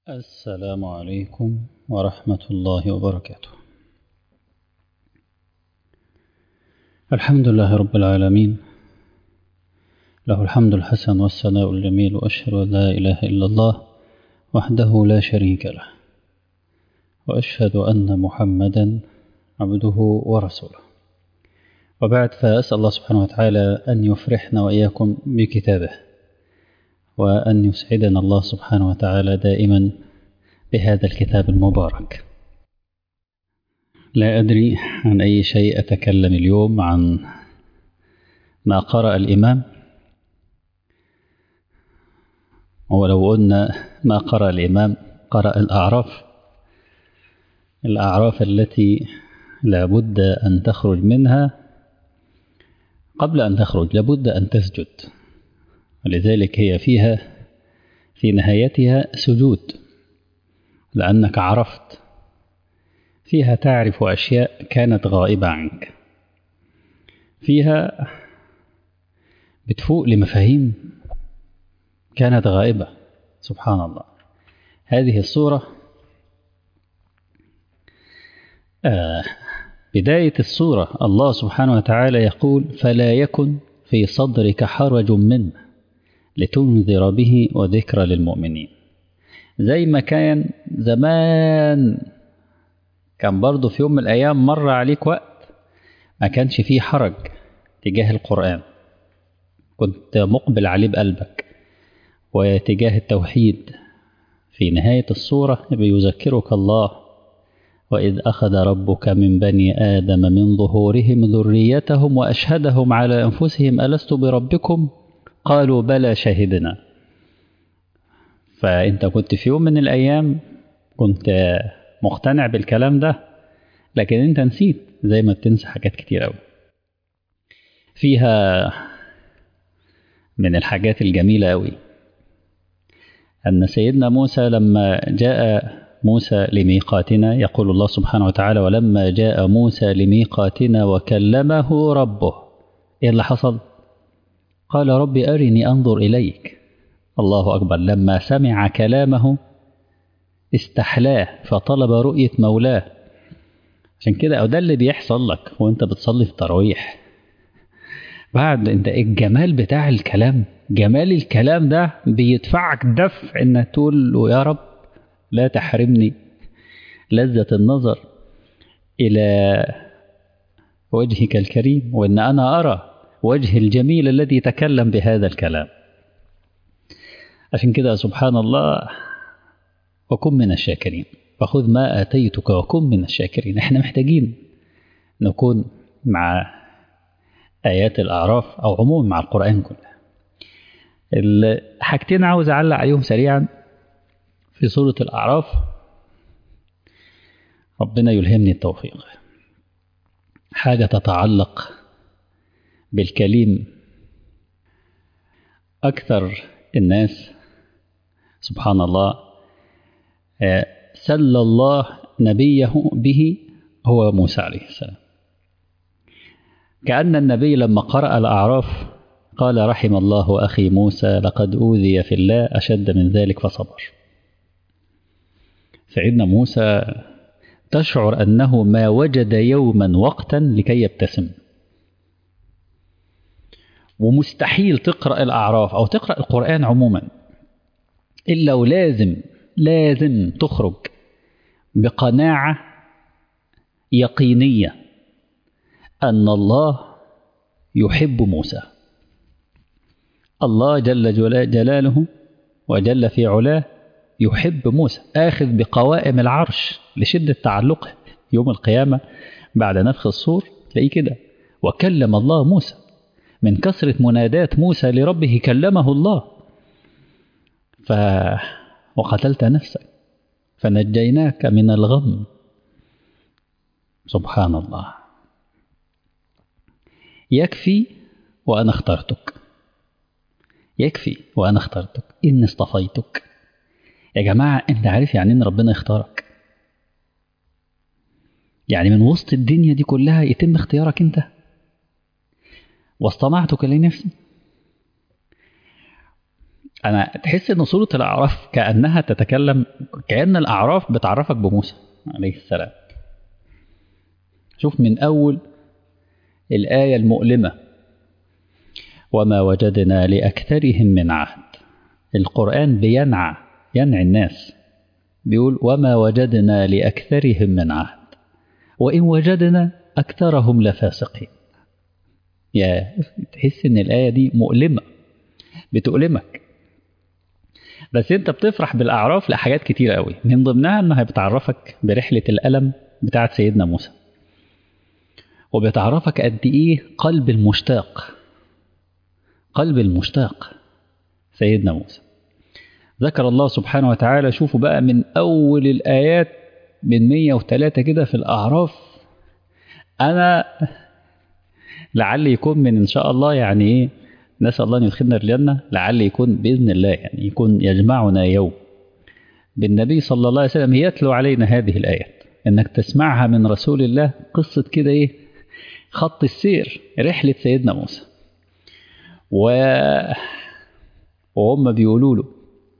السلام عليكم ورحمة الله وبركاته الحمد لله رب العالمين له الحمد الحسن والثناء الجميل وأشهد أن لا إله إلا الله وحده لا شريك له وأشهد أن محمدا عبده ورسوله وبعد فأسأل الله سبحانه وتعالى أن يفرحنا وإياكم بكتابه وأن يسعدنا الله سبحانه وتعالى دائما بهذا الكتاب المبارك لا أدري عن أي شيء أتكلم اليوم عن ما قرأ الإمام ولو قلنا ما قرأ الإمام قرأ الأعراف الأعراف التي لابد أن تخرج منها قبل أن تخرج لابد أن تسجد ولذلك هي فيها في نهايتها سجود لأنك عرفت فيها تعرف أشياء كانت غائبة عنك فيها بتفوق لمفاهيم كانت غائبة سبحان الله هذه الصورة آه بداية الصورة الله سبحانه وتعالى يقول فلا يكن في صدرك حرج منه لتنذر به وذكرى للمؤمنين زي ما كان زمان كان برضه في يوم من الأيام مر عليك وقت ما كانش فيه حرج تجاه القرآن كنت مقبل عليه بقلبك وتجاه التوحيد في نهاية الصورة بيذكرك الله وإذ أخذ ربك من بني آدم من ظهورهم ذريتهم وأشهدهم على أنفسهم ألست بربكم قالوا بلى شهدنا فأنت كنت في يوم من الأيام كنت مقتنع بالكلام ده لكن أنت نسيت زي ما بتنسى حاجات كتير أوي فيها من الحاجات الجميلة أوي أن سيدنا موسى لما جاء موسى لميقاتنا يقول الله سبحانه وتعالى ولما جاء موسى لميقاتنا وكلمه ربه إيه اللي حصل؟ قال رب أرني أنظر إليك الله أكبر لما سمع كلامه استحلاه فطلب رؤية مولاه عشان كده أو ده اللي بيحصل لك وانت بتصلي في التراويح بعد انت الجمال بتاع الكلام جمال الكلام ده بيدفعك دفع انك تقول له يا رب لا تحرمني لذة النظر إلى وجهك الكريم وإن أنا أرى وجه الجميل الذي تكلم بهذا الكلام عشان كده سبحان الله وكن من الشاكرين فخذ ما آتيتك وكن من الشاكرين احنا محتاجين نكون مع آيات الأعراف أو عموما مع القرآن كله الحاجتين عاوز أعلق عليهم سريعا في سورة الأعراف ربنا يلهمني التوفيق حاجة تتعلق بالكليم أكثر الناس سبحان الله سل الله نبيه به هو موسى عليه السلام كأن النبي لما قرأ الأعراف قال رحم الله أخي موسى لقد أوذي في الله أشد من ذلك فصبر سيدنا موسى تشعر أنه ما وجد يوما وقتا لكي يبتسم ومستحيل تقرأ الأعراف أو تقرأ القرآن عموما إلا ولازم لازم تخرج بقناعة يقينية أن الله يحب موسى الله جل جلاله وجل في علاه يحب موسى آخذ بقوائم العرش لشدة تعلقه يوم القيامة بعد نفخ الصور تلاقيه كده وكلم الله موسى من كثرة منادات موسى لربه كلمه الله ف وقتلت نفسك فنجيناك من الغم سبحان الله يكفي وأنا اخترتك يكفي وأنا اخترتك إني اصطفيتك يا جماعة أنت عارف يعني إن ربنا يختارك يعني من وسط الدنيا دي كلها يتم اختيارك أنت واصطنعتك لنفسي أنا تحس إن سورة الأعراف كأنها تتكلم كأن الأعراف بتعرفك بموسى عليه السلام شوف من أول الآية المؤلمة وما وجدنا لأكثرهم من عهد القرآن بينعى ينعي الناس بيقول وما وجدنا لأكثرهم من عهد وإن وجدنا أكثرهم لفاسقين يا تحس إن الآية دي مؤلمة بتؤلمك بس أنت بتفرح بالأعراف لحاجات كتير قوي من ضمنها إنها بتعرفك برحلة الألم بتاعت سيدنا موسى وبتعرفك قد إيه قلب المشتاق قلب المشتاق سيدنا موسى ذكر الله سبحانه وتعالى شوفوا بقى من أول الآيات من 103 كده في الأعراف أنا لعل يكون من إن شاء الله يعني إيه نسأل الله أن يدخلنا الجنة لعل يكون بإذن الله يعني يكون يجمعنا يوم بالنبي صلى الله عليه وسلم يتلو علينا هذه الآيات إنك تسمعها من رسول الله قصة كده إيه خط السير رحلة سيدنا موسى و... وهم بيقولوا له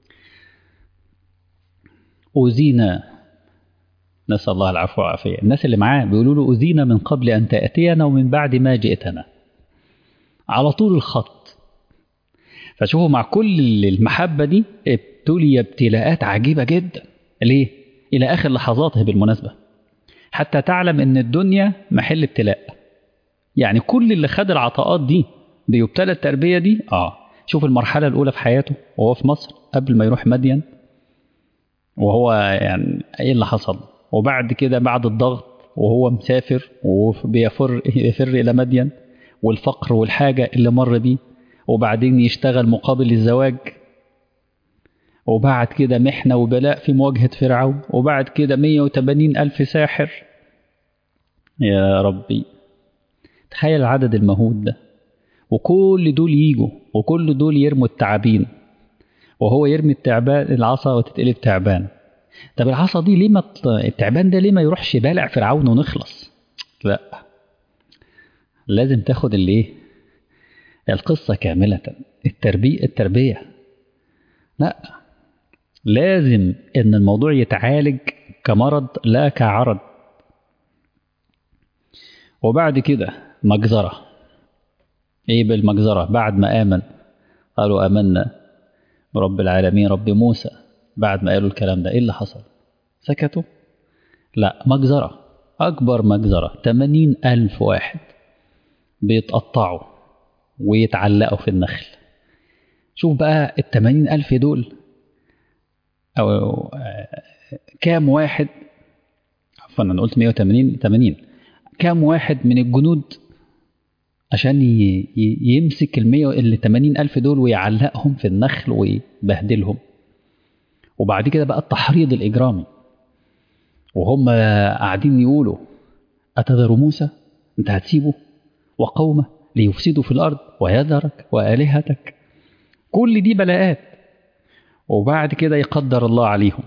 أوذينا نسأل الله العفو والعافية الناس اللي معاه بيقولوا له أوذينا من قبل أن تأتينا ومن بعد ما جئتنا على طول الخط فشوفوا مع كل المحبة دي ابتلي ابتلاءات عجيبة جدا ليه؟ إلى آخر لحظاته بالمناسبة حتى تعلم أن الدنيا محل ابتلاء يعني كل اللي خد العطاءات دي بيبتلى التربية دي آه شوف المرحلة الأولى في حياته وهو في مصر قبل ما يروح مدين وهو يعني ايه اللي حصل وبعد كده بعد الضغط وهو مسافر وبيفر يفر الى مدين والفقر والحاجه اللي مر بيه وبعدين يشتغل مقابل الزواج وبعد كده محنة وبلاء في مواجهة فرعون وبعد كده 180 ألف ساحر يا ربي تخيل العدد المهول ده وكل دول يجوا وكل دول يرموا التعابين وهو يرمي التعبان العصا وتتقلب تعبان طب العصا دي ليه ما التعبان ده ليه ما يروحش بالع فرعون ونخلص لا لازم تاخد الايه القصه كامله التربيه التربيه لا لازم ان الموضوع يتعالج كمرض لا كعرض وبعد كده مجزره ايه بالمجزره بعد ما امن قالوا امنا برب العالمين رب موسى بعد ما قالوا الكلام ده ايه اللي حصل سكتوا لا مجزرة أكبر مجزرة 80 ألف واحد بيتقطعوا ويتعلقوا في النخل شوف بقى ال 80 ألف دول أو كام واحد عفوا أنا قلت 180 80 كام واحد من الجنود عشان يمسك المية اللي 80 ألف دول ويعلقهم في النخل ويبهدلهم وبعد كده بقى التحريض الإجرامي وهم قاعدين يقولوا أتذر موسى أنت هتسيبه وقومه ليفسدوا في الأرض ويذرك وآلهتك كل دي بلاءات وبعد كده يقدر الله عليهم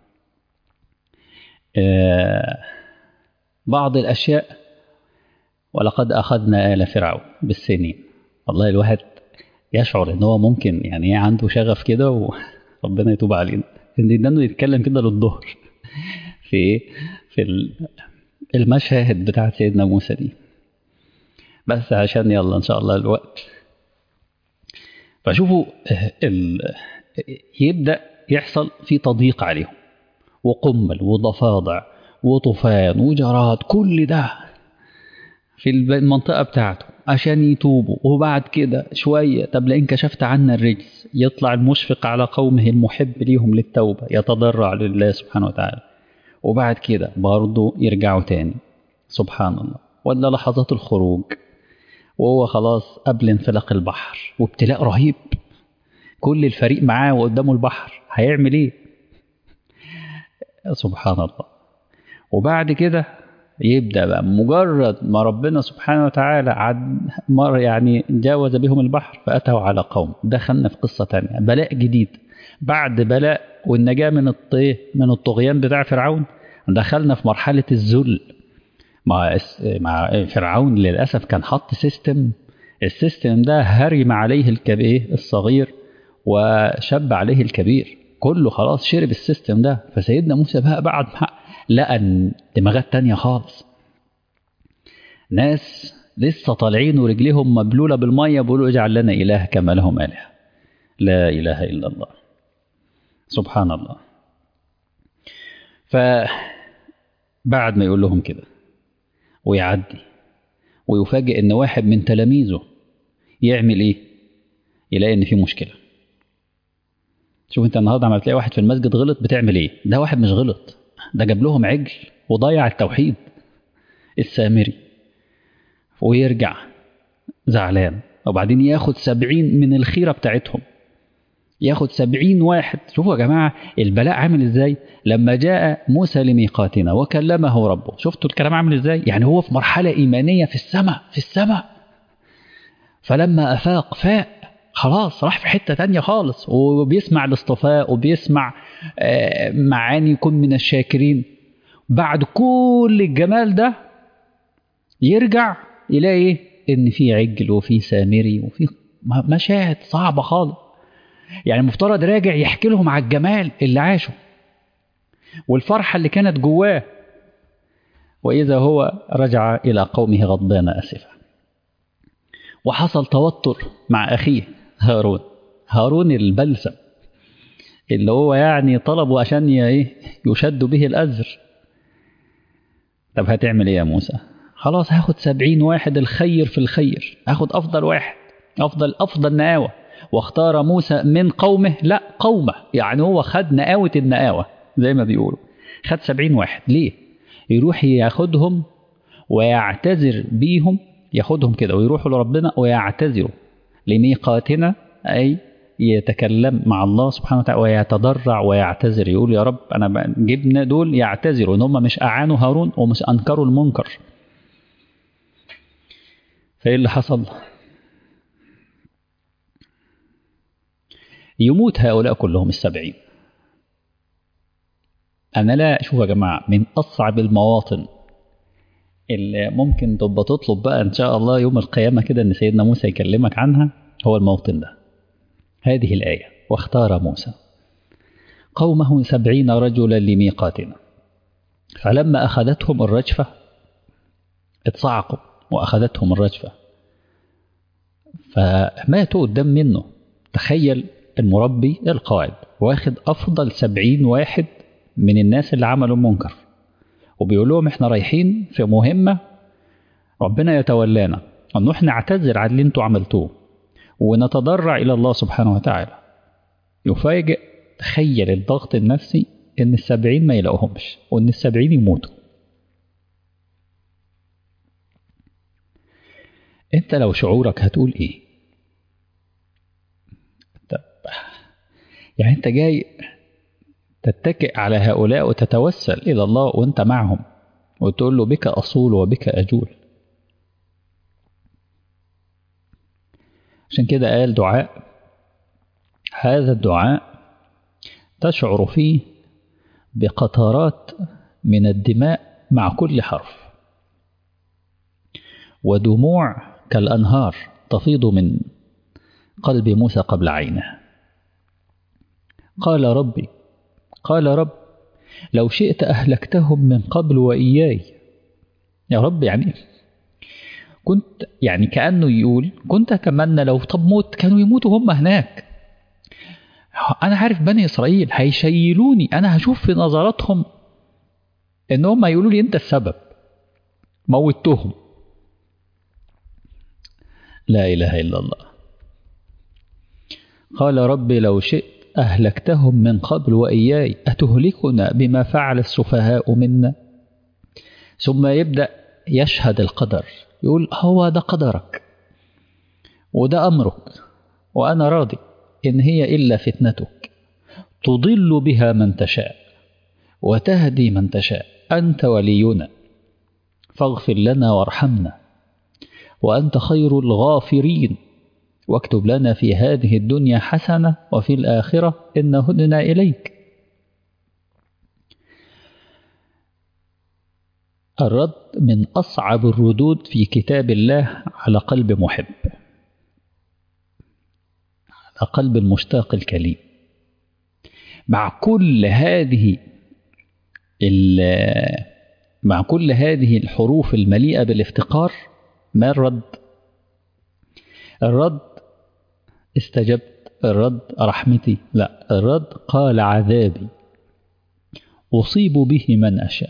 آه بعض الأشياء ولقد أخذنا آل فرعون بالسنين والله الواحد يشعر ان هو ممكن يعني عنده شغف كده وربنا يتوب علينا ان انه يتكلم كده للظهر في في المشاهد بتاعت سيدنا موسى دي بس عشان يلا ان شاء الله الوقت فشوفوا ال... يبدا يحصل في تضييق عليهم وقمل وضفادع وطوفان وجراد كل ده في المنطقة بتاعته عشان يتوبوا وبعد كده شوية طب لئن كشفت عنا الرجس يطلع المشفق على قومه المحب ليهم للتوبة يتضرع لله سبحانه وتعالى وبعد كده برضه يرجعوا تاني سبحان الله ولا لحظات الخروج وهو خلاص قبل انفلاق البحر وابتلاء رهيب كل الفريق معاه وقدامه البحر هيعمل ايه سبحان الله وبعد كده يبدا بقى مجرد ما ربنا سبحانه وتعالى عد مر يعني جاوز بهم البحر فاتوا على قوم دخلنا في قصه تانية بلاء جديد بعد بلاء والنجاه من الطيه من الطغيان بتاع فرعون دخلنا في مرحله الذل مع مع فرعون للاسف كان حط سيستم السيستم ده هرم عليه الكبير الصغير وشب عليه الكبير كله خلاص شرب السيستم ده فسيدنا موسى بقى بعد ما لقى ان دماغات تانية خالص ناس لسه طالعين ورجليهم مبلولة بالمية بيقولوا اجعل لنا إله كما لهم آلهة لا إله إلا الله سبحان الله فبعد ما يقول لهم كده ويعدي ويفاجئ ان واحد من تلاميذه يعمل ايه يلاقي ان في مشكله شوف انت النهارده لما تلاقي واحد في المسجد غلط بتعمل ايه ده واحد مش غلط ده جاب لهم عجل وضيع التوحيد السامري ويرجع زعلان وبعدين ياخد سبعين من الخيرة بتاعتهم ياخد سبعين واحد شوفوا يا جماعة البلاء عامل ازاي لما جاء موسى لميقاتنا وكلمه ربه شفتوا الكلام عامل ازاي يعني هو في مرحلة إيمانية في السماء في السماء فلما أفاق فاق خلاص راح في حتة تانية خالص وبيسمع الاصطفاء وبيسمع معاني يكون من الشاكرين بعد كل الجمال ده يرجع يلاقي ان في عجل وفي سامري وفي مشاهد صعبة خالص يعني المفترض راجع يحكي لهم على الجمال اللي عاشه والفرحة اللي كانت جواه وإذا هو رجع إلى قومه غضبان أسفا وحصل توتر مع أخيه هارون هارون البلسم اللي هو يعني طلبه عشان يشد به الأزر طب هتعمل إيه يا موسى خلاص هاخد سبعين واحد الخير في الخير هاخد أفضل واحد أفضل أفضل نقاوة واختار موسى من قومه لا قومه يعني هو خد نقاوة النقاوة زي ما بيقولوا خد سبعين واحد ليه يروح ياخدهم ويعتذر بيهم ياخدهم كده ويروحوا لربنا ويعتذروا لميقاتنا أي يتكلم مع الله سبحانه وتعالى ويتضرع ويعتذر يقول يا رب أنا جبنا دول يعتذروا إن هم مش أعانوا هارون ومش أنكروا المنكر فإيه اللي حصل يموت هؤلاء كلهم السبعين أنا لا شوف يا جماعة من أصعب المواطن اللي ممكن تبقى تطلب بقى إن شاء الله يوم القيامة كده إن سيدنا موسى يكلمك عنها هو الموطن ده هذه الآية واختار موسى قومه سبعين رجلا لميقاتنا فلما أخذتهم الرجفة اتصعقوا وأخذتهم الرجفة فماتوا قدام منه تخيل المربي القائد واخد أفضل سبعين واحد من الناس اللي عملوا المنكر وبيقول لهم احنا رايحين في مهمة ربنا يتولانا انه احنا نعتذر عن اللي انتوا عملتوه ونتضرع إلى الله سبحانه وتعالى يفاجئ تخيل الضغط النفسي ان السبعين ما يلاقوهمش وان السبعين يموتوا انت لو شعورك هتقول ايه طب يعني انت جاي تتكئ على هؤلاء وتتوسل الى الله وانت معهم وتقول له بك اصول وبك اجول عشان كده قال دعاء هذا الدعاء تشعر فيه بقطرات من الدماء مع كل حرف ودموع كالأنهار تفيض من قلب موسى قبل عينه قال ربي قال رب لو شئت أهلكتهم من قبل وإياي يا رب يعني كنت يعني كأنه يقول كنت أتمنى لو طب موت كانوا يموتوا هم هناك أنا عارف بني إسرائيل هيشيلوني أنا هشوف في نظراتهم إن هم يقولوا لي أنت السبب موتهم لا إله إلا الله قال رب لو شئت أهلكتهم من قبل وإياي أتهلكنا بما فعل السفهاء منا ثم يبدأ يشهد القدر يقول هو ده قدرك وده أمرك وأنا راضي إن هي إلا فتنتك تضل بها من تشاء وتهدي من تشاء أنت ولينا فاغفر لنا وارحمنا وأنت خير الغافرين واكتب لنا في هذه الدنيا حسنة وفي الآخرة إن هدنا إليك الرد من أصعب الردود في كتاب الله على قلب محب على قلب المشتاق الكليم مع كل هذه مع كل هذه الحروف المليئة بالافتقار ما الرد الرد استجبت الرد رحمتي لا الرد قال عذابي أصيب به من أشاء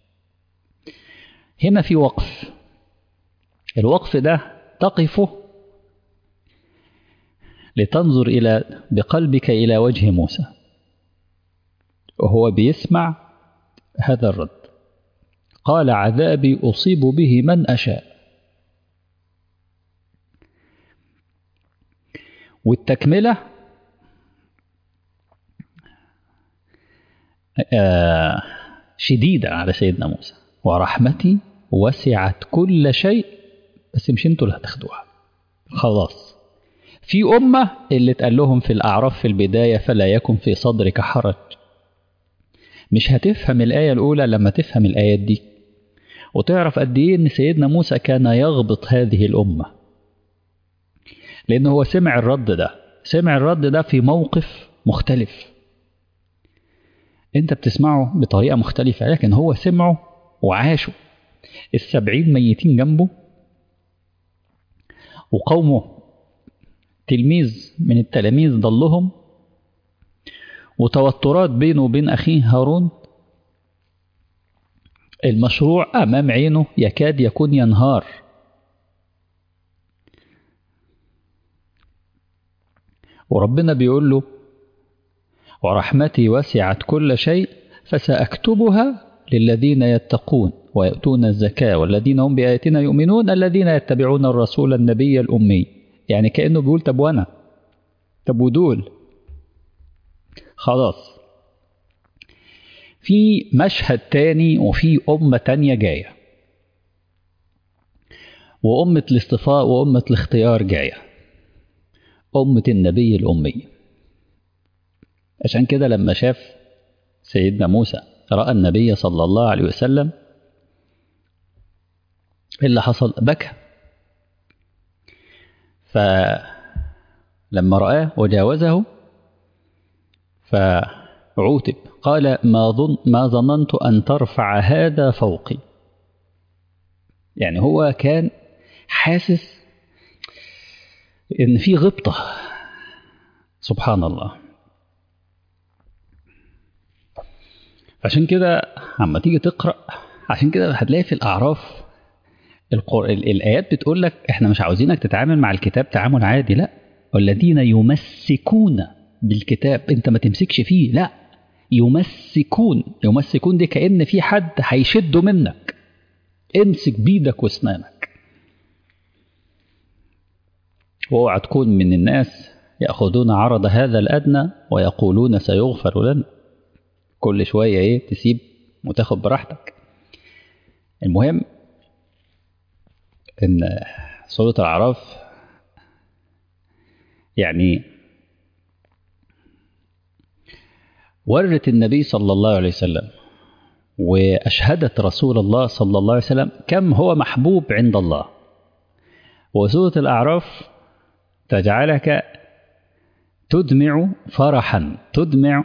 هنا في وقف الوقف ده تقفه لتنظر إلى بقلبك إلى وجه موسى وهو بيسمع هذا الرد قال عذابي أصيب به من أشاء والتكملة آه شديدة على سيدنا موسى ورحمتي وسعت كل شيء بس مش انتوا اللي هتاخدوها خلاص في أمة اللي اتقال لهم في الأعراف في البداية فلا يكن في صدرك حرج مش هتفهم الآية الأولى لما تفهم الآيات دي وتعرف قد إيه إن سيدنا موسى كان يغبط هذه الأمة لأن هو سمع الرد ده سمع الرد ده في موقف مختلف أنت بتسمعه بطريقة مختلفة لكن هو سمعه وعاشه السبعين ميتين جنبه وقومه تلميذ من التلاميذ ضلهم وتوترات بينه وبين أخيه هارون المشروع أمام عينه يكاد يكون ينهار وربنا بيقول له ورحمتي وسعت كل شيء فسأكتبها للذين يتقون ويؤتون الزكاة والذين هم بآياتنا يؤمنون الذين يتبعون الرسول النبي الأمي يعني كأنه بيقول طب وأنا طب ودول خلاص في مشهد تاني وفي أمة تانية جاية وأمة الاصطفاء وأمة الاختيار جاية أمة النبي الأمي عشان كده لما شاف سيدنا موسى رأى النبي صلى الله عليه وسلم إيه اللي حصل بكى فلما رآه وجاوزه فعوتب قال ما ظن ما ظننت أن ترفع هذا فوقي يعني هو كان حاسس إن في غبطة سبحان الله عشان كده عما تيجي تقرأ عشان كده هتلاقي في الأعراف القر... الآيات بتقول لك إحنا مش عاوزينك تتعامل مع الكتاب تعامل عادي لا والذين يمسكون بالكتاب أنت ما تمسكش فيه لا يمسكون يمسكون دي كأن في حد هيشده منك امسك بيدك واسنانك واوعى تكون من الناس يأخذون عرض هذا الأدنى ويقولون سيغفر لنا كل شوية إيه تسيب وتاخد براحتك المهم إن سورة الأعراف يعني ورت النبي صلى الله عليه وسلم وأشهدت رسول الله صلى الله عليه وسلم كم هو محبوب عند الله وسورة الأعراف تجعلك تدمع فرحا تدمع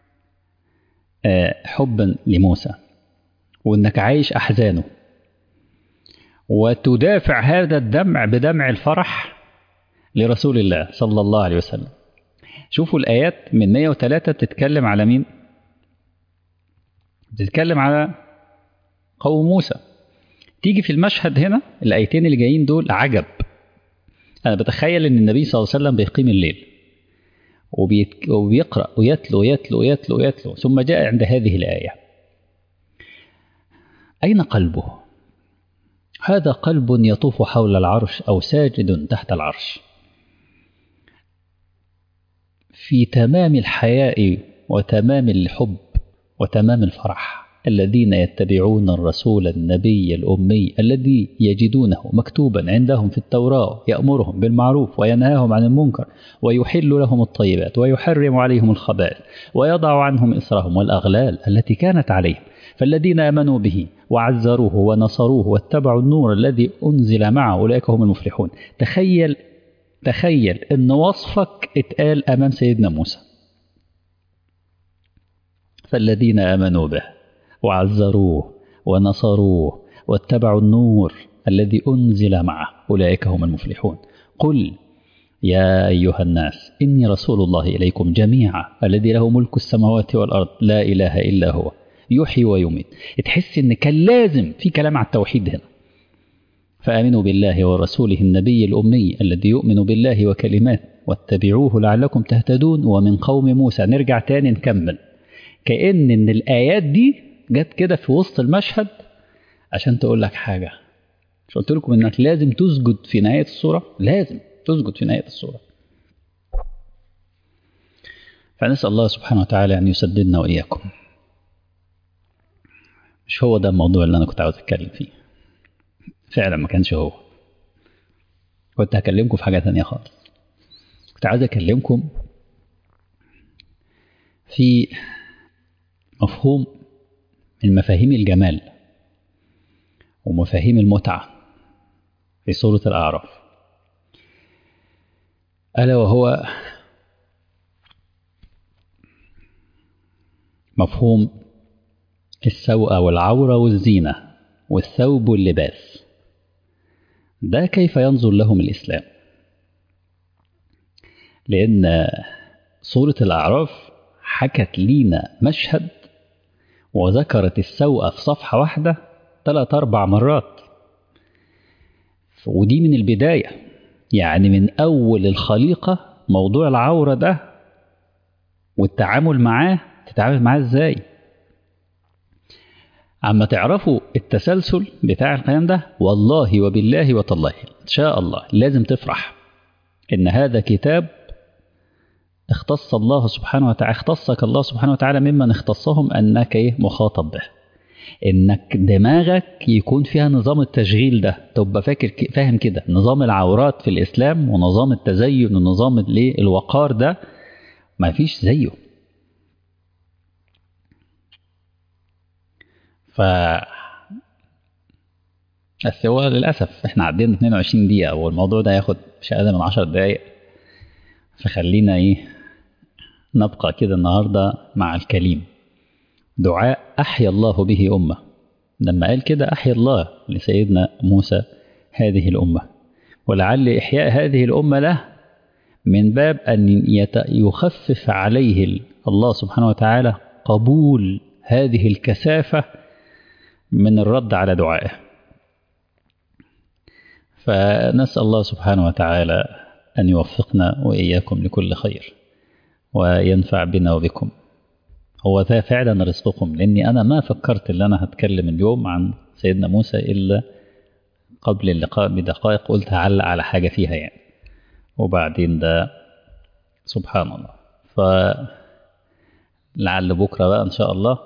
حبا لموسى وانك عايش احزانه وتدافع هذا الدمع بدمع الفرح لرسول الله صلى الله عليه وسلم شوفوا الايات من 103 بتتكلم على مين بتتكلم على قوم موسى تيجي في المشهد هنا الايتين اللي جايين دول عجب انا بتخيل ان النبي صلى الله عليه وسلم بيقيم الليل وبيت... وبيقرأ ويتلو يتلو يتلو يتلو ثم جاء عند هذه الآية أين قلبه؟ هذا قلب يطوف حول العرش أو ساجد تحت العرش في تمام الحياء وتمام الحب وتمام الفرح الذين يتبعون الرسول النبي الأمي الذي يجدونه مكتوبا عندهم في التوراة يأمرهم بالمعروف وينهاهم عن المنكر ويحل لهم الطيبات ويحرم عليهم الخبائث ويضع عنهم إسرهم والأغلال التي كانت عليهم فالذين آمنوا به وعزروه ونصروه واتبعوا النور الذي أنزل معه أولئك هم المفلحون تخيل تخيل أن وصفك اتقال أمام سيدنا موسى فالذين آمنوا به وعزروه ونصروه واتبعوا النور الذي أنزل معه أولئك هم المفلحون قل يا أيها الناس إني رسول الله إليكم جميعا الذي له ملك السماوات والأرض لا إله إلا هو يحيي ويميت تحس إن كان لازم في كلام على التوحيد هنا فآمنوا بالله ورسوله النبي الأمي الذي يؤمن بالله وكلمات واتبعوه لعلكم تهتدون ومن قوم موسى نرجع تاني نكمل كأن إن الآيات دي جت كده في وسط المشهد عشان تقول لك حاجة مش قلت لكم إنك لازم تسجد في نهاية السورة لازم تسجد في نهاية السورة فنسأل الله سبحانه وتعالى أن يسددنا وإياكم مش هو ده الموضوع اللي أنا كنت عاوز أتكلم فيه فعلا ما كانش هو كنت هكلمكم في حاجة تانية خالص كنت عايز أكلمكم في مفهوم من مفاهيم الجمال ومفاهيم المتعة في سورة الأعراف ألا وهو مفهوم السوء والعورة والزينة والثوب واللباس ده كيف ينظر لهم الإسلام لأن سورة الأعراف حكت لينا مشهد وذكرت السوء في صفحة واحدة ثلاث أربع مرات ودي من البداية يعني من أول الخليقة موضوع العورة ده والتعامل معاه تتعامل معاه ازاي عما تعرفوا التسلسل بتاع الكلام ده والله وبالله وتالله ان شاء الله لازم تفرح ان هذا كتاب اختص الله سبحانه وتعالى اختصك الله سبحانه وتعالى ممن اختصهم انك ايه مخاطب به انك دماغك يكون فيها نظام التشغيل ده تبقى فاكر فاهم كده نظام العورات في الاسلام ونظام التزين ونظام الايه الوقار ده ما فيش زيه ف بس هو للاسف احنا عدينا 22 دقيقه والموضوع ده ياخد مش اقل من 10 دقايق فخلينا ايه نبقى كده النهارده مع الكليم دعاء أحيا الله به أمة لما قال كده أحيا الله لسيدنا موسى هذه الأمة ولعل إحياء هذه الأمة له من باب أن يخفف عليه الله سبحانه وتعالى قبول هذه الكثافة من الرد على دعائه فنسأل الله سبحانه وتعالى أن يوفقنا وإياكم لكل خير وينفع بنا وبكم هو ده فعلا رزقكم لاني انا ما فكرت ان انا هتكلم اليوم عن سيدنا موسى الا قبل اللقاء بدقائق قلت هعلق على حاجه فيها يعني وبعدين ده سبحان الله ف لعل بكره بقى ان شاء الله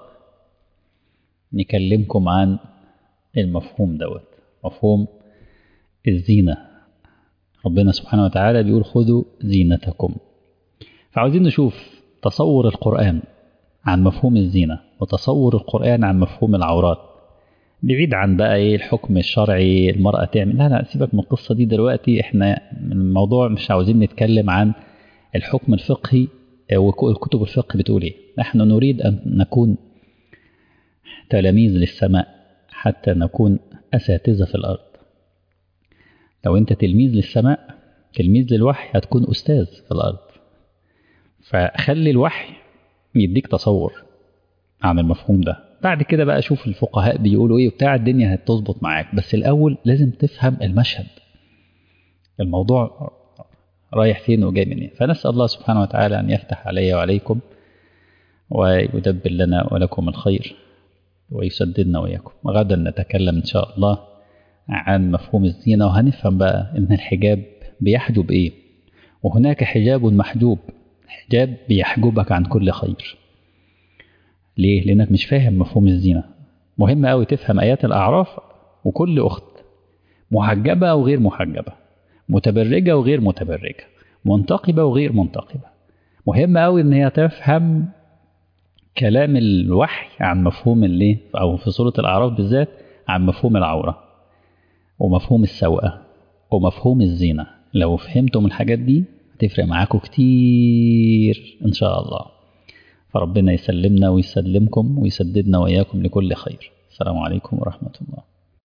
نكلمكم عن المفهوم دوت مفهوم الزينه ربنا سبحانه وتعالى بيقول خذوا زينتكم فعاوزين نشوف تصور القرآن عن مفهوم الزينة وتصور القرآن عن مفهوم العورات بعيد عن بقى ايه الحكم الشرعي المرأة تعمل لا لا سيبك من القصة دي دلوقتي احنا من الموضوع مش عاوزين نتكلم عن الحكم الفقهي وكتب الفقه بتقول ايه نحن نريد ان نكون تلاميذ للسماء حتى نكون أساتذة في الأرض لو أنت تلميذ للسماء تلميذ للوحي هتكون أستاذ في الأرض فخلي الوحي يديك تصور عن المفهوم ده بعد كده بقى شوف الفقهاء بيقولوا ايه وبتاع الدنيا هتظبط معاك بس الاول لازم تفهم المشهد الموضوع رايح فين وجاي منين فنسال الله سبحانه وتعالى ان يفتح علي وعليكم ويدبر لنا ولكم الخير ويسددنا وإياكم غدا نتكلم إن شاء الله عن مفهوم الزينة وهنفهم بقى إن الحجاب بيحجب إيه وهناك حجاب محجوب حجاب بيحجبك عن كل خير ليه؟ لأنك مش فاهم مفهوم الزينة مهم أوي تفهم آيات الأعراف وكل أخت محجبة وغير محجبة متبرجة وغير متبرجة منتقبة وغير منتقبة مهم أوي إن هي تفهم كلام الوحي عن مفهوم اللي أو في سورة الأعراف بالذات عن مفهوم العورة ومفهوم السوءة ومفهوم الزينة لو فهمتم الحاجات دي هتفرق معاكم كتير إن شاء الله فربنا يسلمنا ويسلمكم ويسددنا وإياكم لكل خير السلام عليكم ورحمة الله